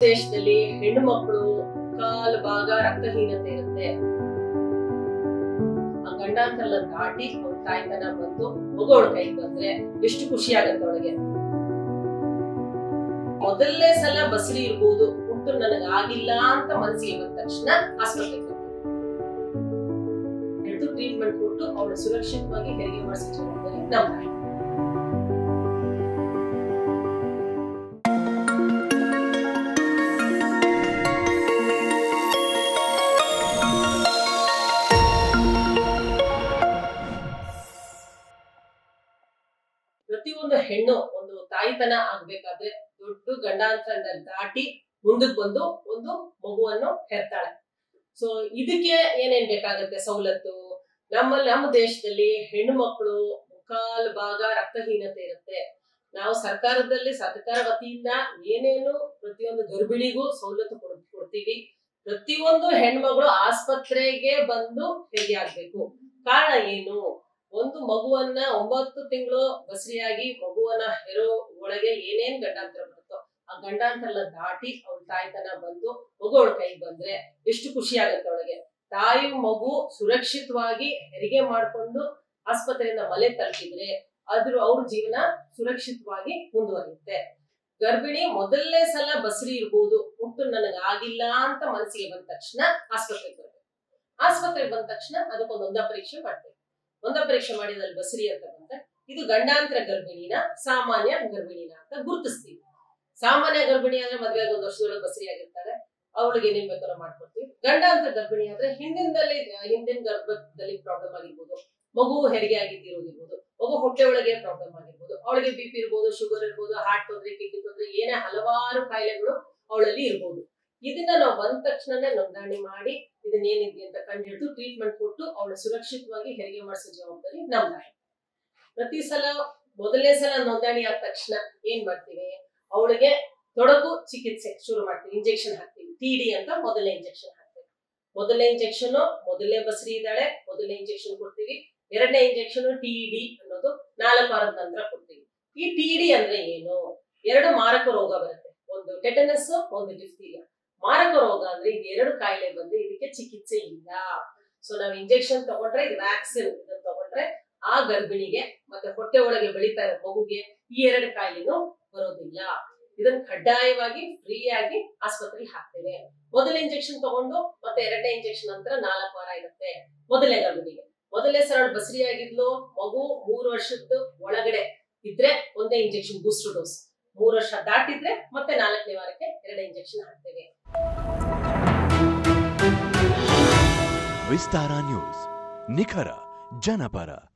ದೇಶದಲ್ಲಿ ಹೆಣ್ಣು ಮಕ್ಕಳು ಕಾಲು ಭಾಗ ರಕ್ತಹೀನತೆ ಇರುತ್ತೆ ಆ ಗಂಡಾಂತರಲ್ಲ ದಾಟಿ ಅವ್ರ ತಾಯ್ತನ ಬಂದು ಮಗು ಅವಳ ಕೈಗೆ ಬಂದ್ರೆ ಎಷ್ಟು ಖುಷಿ ಆಗತ್ತೆ ಅವಳಿಗೆ ಮೊದಲನೇ ಸಲ ಬಸರಿ ಇರ್ಬೋದು ಹುಟ್ಟು ನನಗೆ ಆಗಿಲ್ಲ ಅಂತ ಮನಸ್ಸಿಗೆ ಬಂದ ತಕ್ಷಣ ಆಸ್ಪತ್ರೆಗೆ ಹಿಡಿದು ಟ್ರೀಟ್ಮೆಂಟ್ ಕೊಟ್ಟು ಅವಳ ಸುರಕ್ಷಿತವಾಗಿ ಹೆರಿಗೆ ಮಾಡಿಸೋ ಜವಾಬ್ದಾರಿ ನಮ್ದು ಪ್ರತಿಯೊಂದು ಹೆಣ್ಣು ಒಂದು ತಾಯಿತನ ಆಗ್ಬೇಕಾದ್ರೆ ದೊಡ್ಡ ಗಂಡಾಂತರದಿಂದ ದಾಟಿ ಮುಂದಕ್ಕೆ ಬಂದು ಒಂದು ಮಗುವನ್ನು ಹೆರ್ತಾಳೆ ಸೊ ಇದಕ್ಕೆ ಏನೇನ್ ಬೇಕಾಗತ್ತೆ ಸವಲತ್ತು ನಮ್ಮ ನಮ್ಮ ದೇಶದಲ್ಲಿ ಹೆಣ್ಣು ಮಕ್ಕಳು ಮುಕ್ಕಾಲು ಭಾಗ ರಕ್ತಹೀನತೆ ಇರುತ್ತೆ ನಾವು ಸರ್ಕಾರದಲ್ಲಿ ಸರ್ಕಾರ ವತಿಯಿಂದ ಏನೇನು ಪ್ರತಿಯೊಂದು ಗರ್ಭಿಣಿಗೂ ಸವಲತ್ತು ಕೊಡ್ ಕೊಡ್ತೀವಿ ಪ್ರತಿಯೊಂದು ಹೆಣ್ಮಗಳು ಆಸ್ಪತ್ರೆಗೆ ಬಂದು ಹೆರಿಗೆ ಆಗ್ಬೇಕು ಕಾರಣ ಏನು ಒಂದು ಮಗುವನ್ನ ಒಂಬತ್ತು ತಿಂಗಳು ಬಸರಿಯಾಗಿ ಮಗುವನ್ನ ಹೆರೋ ಒಳಗೆ ಏನೇನ್ ಗಂಡಾಂತರ ಬರುತ್ತೋ ಆ ಗಂಡಾಂತರ ದಾಟಿ ಅವ್ಳ ತಾಯ್ತನ ಬಂದು ಮಗು ಅವಳ ಕೈಗೆ ಬಂದ್ರೆ ಎಷ್ಟು ಖುಷಿ ಆಗತ್ತೆ ಅವಳಿಗೆ ತಾಯಿ ಮಗು ಸುರಕ್ಷಿತವಾಗಿ ಹೆರಿಗೆ ಮಾಡ್ಕೊಂಡು ಆಸ್ಪತ್ರೆಯಿಂದ ಮನೆ ತಲುಪಿದ್ರೆ ಅದ್ರ ಅವ್ರ ಜೀವನ ಸುರಕ್ಷಿತವಾಗಿ ಮುಂದುವರಿಯುತ್ತೆ ಗರ್ಭಿಣಿ ಮೊದಲನೇ ಸಲ ಬಸರಿ ಇರ್ಬೋದು ಹುಟ್ಟು ನನಗೆ ಆಗಿಲ್ಲ ಅಂತ ಮನಸ್ಸಿಗೆ ಬಂದ ತಕ್ಷಣ ಆಸ್ಪತ್ರೆಗೆ ಬರ್ಬೇಕು ಆಸ್ಪತ್ರೆಗೆ ಬಂದ ತಕ್ಷಣ ಅದಕ್ಕೊಂದು ಒಂದ ಪರೀಕ್ಷೆ ಮಾಡ್ಬೇಕು ಒಂದ ಪರೀಕ್ಷೆ ಮಾಡಿದಲ್ಲಿ ಬಸರಿ ಅಂತ ಬಂದ್ರೆ ಇದು ಗಂಡಾಂತರ ಗರ್ಭಿಣಿನ ಸಾಮಾನ್ಯ ಗರ್ಭಿಣಿನ ಅಂತ ಗುರುತಿಸ್ತೀವಿ ಸಾಮಾನ್ಯ ಗರ್ಭಿಣಿ ಅಂದ್ರೆ ಮದ್ವೆ ಆಗಿ ಒಂದು ವರ್ಷದೊಳಗೆ ಬಸರಿ ಆಗಿರ್ತಾರೆ ಅವಳಿಗೆ ಏನೇನ್ ಬೇಕಾದ್ರೂ ಮಾಡ್ಕೊಡ್ತೀವಿ ಗಂಡಾಂತರ ಗರ್ಭಿಣಿ ಆದ್ರೆ ಹಿಂದಿನದಲ್ಲಿ ಹಿಂದಿನ ಗರ್ಭದಲ್ಲಿ ಪ್ರಾಬ್ಲಮ್ ಆಗಿರ್ಬೋದು ಮಗು ಹೆರಿಗೆ ಆಗಿದ್ದಿರೋದಿರ್ಬೋದು ಮಗು ಹೊಟ್ಟೆ ಒಳಗೆ ಪ್ರಾಬ್ಲಮ್ ಆಗಿರ್ಬೋದು ಅವಳಿಗೆ ಬಿ ಪಿ ಇರ್ಬೋದು ಶುಗರ್ ಇರ್ಬೋದು ಹಾರ್ಟ್ ತೊಂದ್ರೆ ಕಿಡ್ನಿ ತೊಂದ್ರೆ ಏನೇ ಹಲವಾರು ಕಾಯಿಲೆಗಳು ಅವಳಲ್ಲಿ ಇರ್ಬೋದು ಇದನ್ನ ನಾವು ಬಂದ ತಕ್ಷಣನೇ ನೋಂದಣಿ ಮಾಡಿ ಇದನ್ನ ಏನಿದೆ ಅಂತ ಕಂಡು ಹಿಡಿದು ಟ್ರೀಟ್ಮೆಂಟ್ ಕೊಟ್ಟು ಅವಳ ಸುರಕ್ಷಿತವಾಗಿ ಹೆರಿಗೆ ಮಾಡಿಸೋ ಜವಾಬ್ದಾರಿ ನಮ್ದಾಗಿ ಪ್ರತಿ ಸಲ ಮೊದಲನೇ ಸಲ ನೋಂದಣಿ ಆದ ತಕ್ಷಣ ಏನ್ ಮಾಡ್ತೀವಿ ಅವಳಿಗೆ ತೊಡಕು ಚಿಕಿತ್ಸೆ ಶುರು ಮಾಡ್ತೀವಿ ಇಂಜೆಕ್ಷನ್ ಹಾಕ್ತೀವಿ ಟಿ ಡಿ ಅಂತ ಮೊದಲನೇ ಇಂಜೆಕ್ಷನ್ ಹಾಕ್ತೀವಿ ಮೊದಲನೇ ಇಂಜೆಕ್ಷನ್ ಮೊದಲನೇ ಬಸರಿ ಇದ್ದಾಳೆ ಮೊದಲನೇ ಇಂಜೆಕ್ಷನ್ ಕೊಡ್ತೀವಿ ಎರಡನೇ ಇಂಜೆಕ್ಷನ್ ಟಿ ಡಿ ಅನ್ನೋದು ನಾಲ್ಕು ವಾರದ ನಂತರ ಕೊಡ್ತೀವಿ ಈ ಟಿ ಡಿ ಅಂದ್ರೆ ಏನು ಎರಡು ಮಾರಕ ರೋಗ ಬರುತ್ತೆ ಒಂದು ಟೆಟನಸ್ ಒಂದು ಡಿಫ್ತೀರಿಯಾ ಮಾರಕ ರೋಗ ಅಂದ್ರೆ ಇದು ಎರಡು ಕಾಯಿಲೆ ಬಂದ್ರೆ ಇದಕ್ಕೆ ಚಿಕಿತ್ಸೆ ಇಲ್ಲ ಸೊ ನಾವು ಇಂಜೆಕ್ಷನ್ ತಗೊಂಡ್ರೆ ಇದು ವ್ಯಾಕ್ಸಿನ್ ಇದನ್ನ ತಗೊಂಡ್ರೆ ಆ ಗರ್ಭಿಣಿಗೆ ಮತ್ತೆ ಹೊಟ್ಟೆ ಒಳಗೆ ಬೆಳೀತಾ ಇರೋ ಮಗುಗೆ ಈ ಎರಡು ಕಾಯಿಲೆನೂ ಬರೋದಿಲ್ಲ ಇದನ್ನ ಕಡ್ಡಾಯವಾಗಿ ಫ್ರೀ ಆಗಿ ಆಸ್ಪತ್ರೆಗೆ ಹಾಕ್ತೇವೆ ಮೊದಲ ಇಂಜೆಕ್ಷನ್ ತಗೊಂಡು ಮತ್ತೆ ಎರಡನೇ ಇಂಜೆಕ್ಷನ್ ನಂತರ ನಾಲ್ಕು ವಾರ ಇರುತ್ತೆ ಮೊದಲನೇ ಗರ್ಭಿಣಿಗೆ ಮೊದಲನೇ ಸಲ ಬಸರಿ ಆಗಿದ್ಲು ಮಗು ಮೂರು ವರ್ಷದ ಒಳಗಡೆ ಇದ್ರೆ ಒಂದೇ ಇಂಜೆಕ್ಷನ್ ಬೂಸ್ಟರ್ ಡೋಸ್ ಮೂರು ವರ್ಷ ದಾಟಿದ್ರೆ ಮತ್ತೆ ನಾಲ್ಕನೇ ವಾರಕ್ಕೆ ಎರಡನೇ ಇಂಜೆಕ್ಷನ್ ಹಾಕ್ತೇವೆ ವಿಸ್ತಾರ ನ್ಯೂಸ್ ನಿಖರ ಜನಪರ